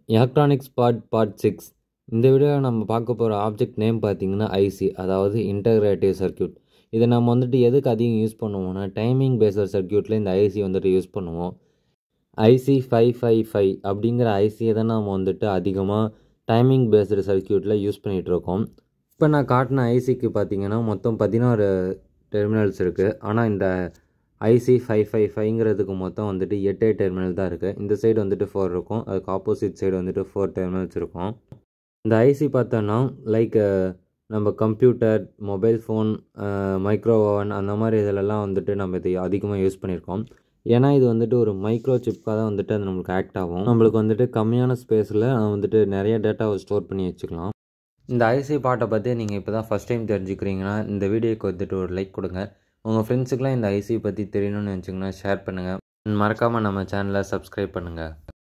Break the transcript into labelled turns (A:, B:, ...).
A: electronics part part six இந்த வீடியோவில் நம்ம பார்க்க போகிற ஆப்ஜெக்ட் நேம் பார்த்தீங்கன்னா ஐசி அதாவது இன்டகிரேட்டிவ் சர்க்யூட் இதை நம்ம வந்துட்டு எதுக்கு அதிகம் யூஸ் பண்ணுவோம்னா டைமிங் பேஸ்ட் சர்க்யூட்டில் இந்த ஐசி வந்துட்டு யூஸ் பண்ணுவோம் ஐசி ஃபைவ் ஃபைவ் ஃபைவ் அப்படிங்கிற ஐசியை தான் நம்ம வந்துட்டு அதிகமாக டைமிங் பேஸ்டு சர்க்யூட்டில் யூஸ் பண்ணிகிட்ருக்கோம் இப்போ நான் காட்டின ஐசிக்கு பார்த்தீங்கன்னா மொத்தம் பதினாறு டெர்மினல்ஸ் இருக்குது ஆனால் இந்த ஐசி ஃபைவ் ஃபைவ் ஃபைவ்ங்கிறதுக்கு மொத்தம் வந்துட்டு எட்டே டெர்மினல் தான் இருக்குது இந்த சைடு வந்துட்டு ஃபோர் இருக்கும் அதுக்கு ஆப்போசிட் சைடு வந்துட்டு ஃபோர் டெர்மினல்ஸ் இருக்கும் இந்த ஐசி பார்த்தோன்னா லைக் நம்ம computer mobile phone micro oven அந்த மாதிரி இதிலெல்லாம் வந்துட்டு நம்ம இது அதிகமாக யூஸ் பண்ணியிருக்கோம் ஏன்னா இது வந்துட்டு ஒரு மைக்ரோ சிப்காக தான் வந்துட்டு அது நம்மளுக்கு ஆக்ட் ஆகும் நம்மளுக்கு வந்துட்டு கம்மியான ஸ்பேஸில் வந்துட்டு நிறைய டேட்டாவை ஸ்டோர் பண்ணி வச்சுக்கலாம் இந்த ஐசி பாட்டை பற்றி நீங்கள் இப்போ தான் ஃபஸ்ட் டைம் தெரிஞ்சுக்கிறீங்கன்னா இந்த வீடியோக்கு வந்துட்டு ஒரு லைக் கொடுங்க உங்கள் ஃப்ரெண்ட்ஸுக்கெலாம் இந்த ஐசி பற்றி தெரியணும்னு நினச்சிங்கன்னா ஷேர் பண்ணுங்கள் மறக்காமல் நம்ம சேனலை சப்ஸ்கிரைப் பண்ணுங்கள்